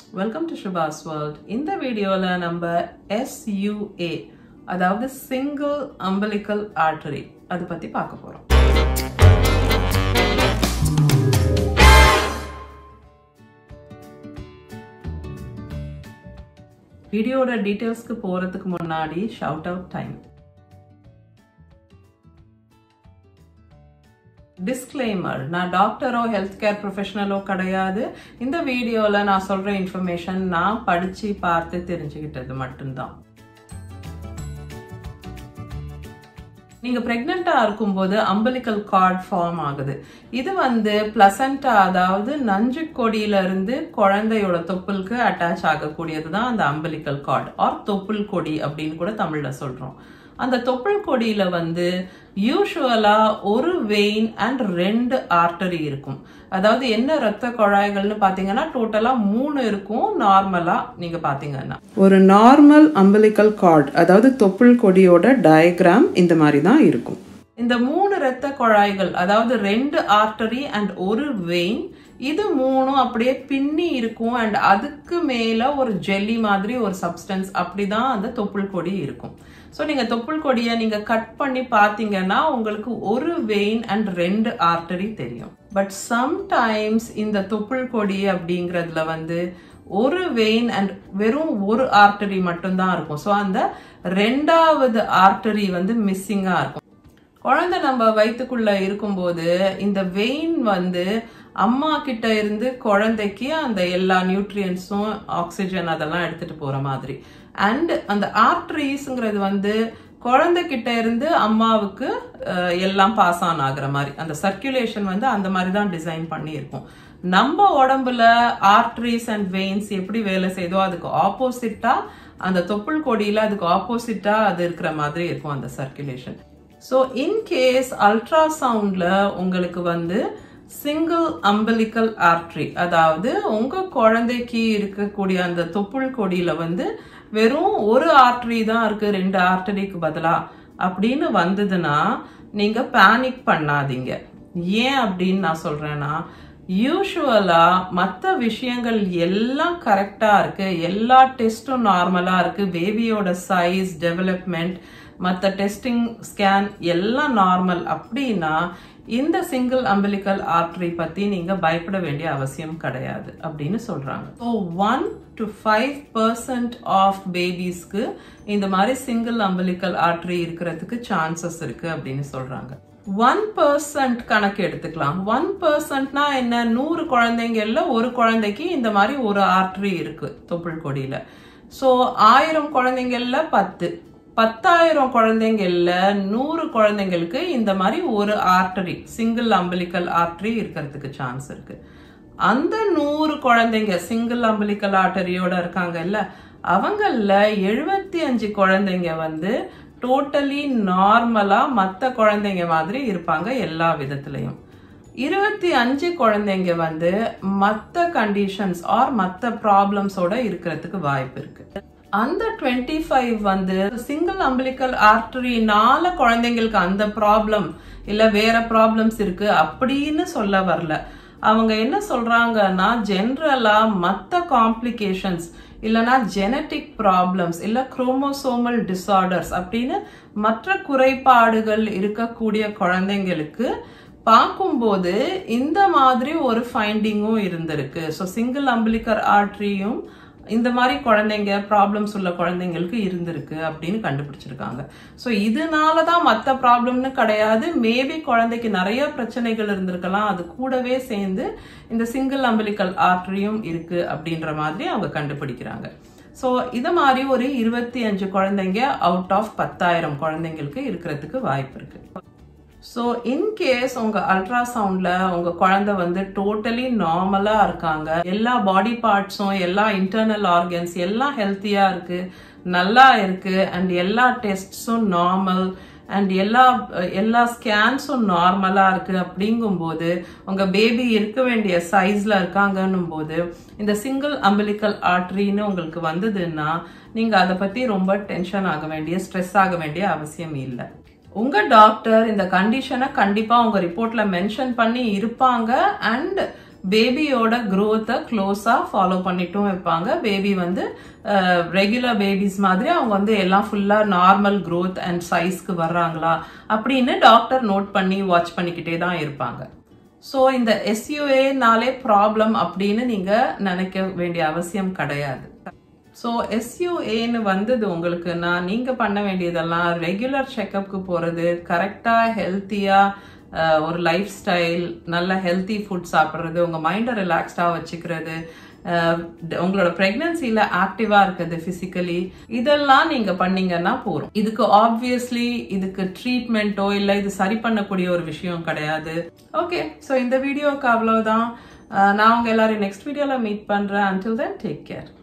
welcome to ஷுபாஸ் world இந்த வீடியோவில் நம்ம எஸ்யூஏ அதாவது சிங்கிள் அம்பலிக்கல் ஆர்டரி அதை பற்றி பார்க்க போகிறோம் வீடியோட டீட்டெயில்ஸ்க்கு போகிறதுக்கு முன்னாடி ஷவுட் அவுட் டைம் டிஸ்க்ளைமர் நான் டாக்டரோ ஹெல்த் கேர் ப்ரொஃபஷனலோ கிடையாது இந்த வீடியோவில் நான் சொல்கிற இன்ஃபர்மேஷன் நான் படித்து பார்த்து தெரிஞ்சுக்கிட்டது மட்டும்தான் நீங்கள் ப்ரெக்னெண்ட்டாக இருக்கும்போது அம்பலிக்கல் கார்ட் ஃபார்ம் ஆகுது இது வந்து பிளசண்டா அதாவது நஞ்சு கொடியிலிருந்து குழந்தையோட தொப்புளுக்கு அட்டாச் ஆகக்கூடியது தான் அந்த அம்பலிக்கல் கார்ட் ஆர் தொப்புள் கொடி அப்படின்னு கூட தமிழில் சொல்கிறோம் அந்த தொப்புள் கொடியில வந்து யூஸ்வலா ஒரு வெயின் அண்ட் ரெண்டு ஆர்டரி இருக்கும் அதாவது என்ன ரத்த குழாய்கள்னு பாத்தீங்கன்னா டோட்டலா மூணு இருக்கும் நார்மலா நீங்க பாத்தீங்கன்னா ஒரு நார்மல் அம்பலிக்கல் கார்ட் அதாவது தொப்புள் கொடியோட டயக்ராம் இந்த மாதிரி தான் இருக்கும் இந்த மூணு ரத்த குழாய்கள் அதாவது ரெண்டு ஆர்டரி அண்ட் ஒரு வெயின் இது மூணும் அப்படியே பின்னி இருக்கும் அண்ட் அதுக்கு மேல ஒரு ஜெல்லி மாதிரி ஒரு சப்ஸ்டன்ஸ் அப்படிதான் அந்த தொப்புள் கொடி இருக்கும் ஸோ நீங்க தொப்புள் கொடியை நீங்க கட் பண்ணி பார்த்தீங்கன்னா உங்களுக்கு ஒரு வெயின் அண்ட் ரெண்டு ஆர்டரி தெரியும் பட் சம்டைம்ஸ் இந்த தொப்புள் கொடி அப்படிங்கிறதுல வந்து ஒரு வெயின் அண்ட் வெறும் ஒரு ஆர்டரி மட்டும்தான் இருக்கும் ஸோ அந்த ரெண்டாவது ஆர்டரி வந்து மிஸ்ஸிங்கா இருக்கும் குழந்தை நம்ம வயிற்றுக்குள்ள இருக்கும்போது இந்த வெயின் வந்து அம்மா கிட்ட இருந்து குழந்தைக்கு அந்த எல்லா நியூட்ரியன்ஸும் ஆக்சிஜன் அதெல்லாம் எடுத்துட்டு போற மாதிரி அண்ட் அந்த ஆர்ட்ரிஸ்ங்கிறது வந்து குழந்தைகிட்ட இருந்து அம்மாவுக்கு எல்லாம் பாஸ் ஆன் ஆகுற மாதிரி அந்த சர்க்குலேஷன் வந்து அந்த மாதிரி தான் டிசைன் பண்ணியிருக்கும் நம்ம உடம்புல ஆர்ட்ரிஸ் அண்ட் வெயின்ஸ் எப்படி வேலை செய்தோ அதுக்கு ஆப்போசிட்டா அந்த தொப்புள் கொடியில அதுக்கு ஆப்போசிட்டா அது இருக்கிற மாதிரி இருக்கும் அந்த சர்க்குலேஷன் ஸோ இன்கேஸ் அல்ட்ராசவுண்ட்ல உங்களுக்கு வந்து சிங்கிள் அம்பலிக்கல் ஆர்ட்ரி அதாவது உங்க குழந்தைக்கு இருக்கக்கூடிய அந்த தொப்புள் கொடியில வந்து வெறும் ஒரு ஆர்ட்ரி தான் இருக்கு ரெண்டு ஆர்டரிக்கு பதிலா அப்படின்னு வந்ததுன்னா நீங்க பேனிக் பண்ணாதீங்க ஏன் அப்படின்னு நான் சொல்றேன்னா யூஸ்வலா மற்ற விஷயங்கள் எல்லாம் கரெக்டா இருக்கு எல்லா டெஸ்ட்டும் நார்மலா இருக்கு பேபியோட சைஸ் டெவலப்மெண்ட் மற்ற டெஸ்டிங் ஸ்கேன் எல்லாம் நார்மல் அப்படின்னா இந்த சிங்கிள் அம்பலிக்கல் ஆர்டரி பத்தி நீங்க பயப்பட வேண்டிய அவசியம் கிடையாது அப்படின்னு சொல்றாங்க so one to five percent of பேபிஸ்க்கு இந்த மாதிரி சிங்கிள் அம்பலிக்கல் ஆர்டரி இருக்கிறதுக்கு சான்சஸ் இருக்கு அப்படின்னு சொல்றாங்க ஒன் பர்சன்ட் கணக்கு எடுத்துக்கலாம் ஒன் பர்சன்ட்னா என்ன நூறு குழந்தைங்கள்ல ஒரு குழந்தைக்கு இந்த மாதிரி ஒரு ஆர்டரி இருக்கு தொப்புள் கொடியில ஸோ ஆயிரம் குழந்தைங்கள்ல பத்து பத்தாயிரம் குழந்தைங்கள்ல நூறு குழந்தைங்களுக்கு இந்த மாதிரி ஒரு ஆர்டரி சிங்கிள் அம்பலிக்கல் ஆர்டரி இருக்கிறதுக்கு சான்ஸ் இருக்கு அந்த நூறு குழந்தைங்க சிங்கிள் அம்பலிக்கல் ஆர்டரியோட இருக்காங்கல்ல அவங்கள எழுபத்தி அஞ்சு குழந்தைங்க வந்து டோட்டலி நார்மலா மற்ற குழந்தைங்க மாதிரி இருப்பாங்க எல்லா விதத்திலையும் இருபத்தி அஞ்சு குழந்தைங்க வந்து மற்ற கண்டிஷன்ஸ் ஆர் மற்ற ப்ராப்ளம்ஸோட இருக்கிறதுக்கு வாய்ப்பு இருக்கு அந்த டுவெண்ட்டி ஃபைவ் வந்து சிங்கிள் அம்பிளிக்கல் ஆர்டரினால குழந்தைங்களுக்கு அந்த ப்ராப்ளம் இல்ல வேற ப்ராப்ளம்ஸ் இருக்கு அப்படின்னு சொல்ல வரல அவங்க என்ன சொல்றாங்கன்னா ஜென்ரலா மற்ற காம்ப்ளிகேஷன்ஸ் இல்லனா ஜெனட்டிக் ப்ராப்ளம்ஸ் இல்ல குரோமோசோமல் டிசார்டர்ஸ் அப்படின்னு மற்ற குறைபாடுகள் இருக்கக்கூடிய குழந்தைங்களுக்கு பார்க்கும்போது இந்த மாதிரி ஒரு ஃபைண்டிங்கும் இருந்திருக்கு ஸோ சிங்கிள் அம்பிளிக்கர் ஆர்ட்ரியும் இந்த மாதிரி குழந்தைங்க ப்ராப்ளம்ஸ் உள்ள குழந்தைங்களுக்கு இருந்திருக்கு அப்படின்னு கண்டுபிடிச்சிருக்காங்க ஸோ இதனால தான் மற்ற ப்ராப்ளம்னு கிடையாது மேபி குழந்தைக்கு நிறைய பிரச்சனைகள் இருந்திருக்கலாம் அது கூடவே சேர்ந்து இந்த சிங்கிள் அம்பலிக்கல் ஆர்டரியும் இருக்கு அப்படின்ற மாதிரி அவங்க கண்டுபிடிக்கிறாங்க ஸோ இது மாதிரி ஒரு இருபத்தி அஞ்சு குழந்தைங்க அவுட் ஆஃப் பத்தாயிரம் குழந்தைங்களுக்கு இருக்கிறதுக்கு வாய்ப்பு இருக்கு ஸோ இன்கேஸ் உங்கள் அல்ட்ராசவுண்டில் உங்கள் குழந்தை வந்து டோட்டலி நார்மலாக இருக்காங்க எல்லா பாடி பார்ட்ஸும் எல்லா இன்டர்னல் ஆர்கன்ஸ் எல்லாம் ஹெல்த்தியாக இருக்குது நல்லா இருக்குது அண்ட் எல்லா டெஸ்ட்ஸும் நார்மல் அண்ட் எல்லா எல்லா ஸ்கேன்ஸும் நார்மலாக இருக்குது அப்படிங்கும்போது உங்கள் பேபி இருக்க வேண்டிய சைஸில் இருக்காங்கன்னும் போது இந்த சிங்கிள் அம்பிளிக்கல் ஆர்ட்ரின்னு உங்களுக்கு வந்ததுன்னா நீங்கள் அதை பற்றி ரொம்ப டென்ஷன் ஆக வேண்டிய ஸ்ட்ரெஸ் ஆக வேண்டிய அவசியம் இல்லை உங்க டாக்டர் இந்த கண்டிஷனை கண்டிப்பா உங்க ரிப்போர்ட்ல மென்ஷன் பண்ணி இருப்பாங்க அண்ட் பேபியோட growth-அ க்ளோஸா ஃபாலோ பண்ணிட்டும் இருப்பாங்க பேபி வந்து ரெகுலர் பேபிஸ் மாதிரி அவங்க வந்து எல்லாம் ஃபுல்லா நார்மல் growth அண்ட் சைஸ்க்கு வர்றாங்களா அப்படின்னு டாக்டர் நோட் பண்ணி வாட்ச் பண்ணிக்கிட்டே தான் இருப்பாங்க ஸோ இந்த எஸ்யூஏனாலே ப்ராப்ளம் அப்படின்னு நீங்க நினைக்க வேண்டிய அவசியம் கிடையாது ஸோ எஸ்யூஏன்னு வந்தது உங்களுக்குன்னா நீங்க பண்ண வேண்டியதெல்லாம் ரெகுலர் செக்கப்க்கு போறது கரெக்டா ஹெல்த்தியா ஒரு லைஃப் ஸ்டைல் நல்ல ஹெல்த்தி ஃபுட் சாப்பிட்றது உங்க மைண்டை ரிலாக்ஸ்டா வச்சுக்கிறது அஹ், உங்களோட பிரெக்னன்சில ஆக்டிவா இருக்குது பிசிக்கலி இதெல்லாம் நீங்க பண்ணீங்கன்னா போறோம் இதுக்கு ஆப்வியஸ்லி இதுக்கு ட்ரீட்மெண்ட்டோ இல்ல இது சரி பண்ணக்கூடிய ஒரு விஷயம் கிடையாது ஓகே ஸோ இந்த வீடியோக்கு அவ்வளவுதான் அஹ், நான் உங்க எல்லாரையும் நெக்ஸ்ட் வீடியோல மீட் பண்றேன் until then டேக் கேர்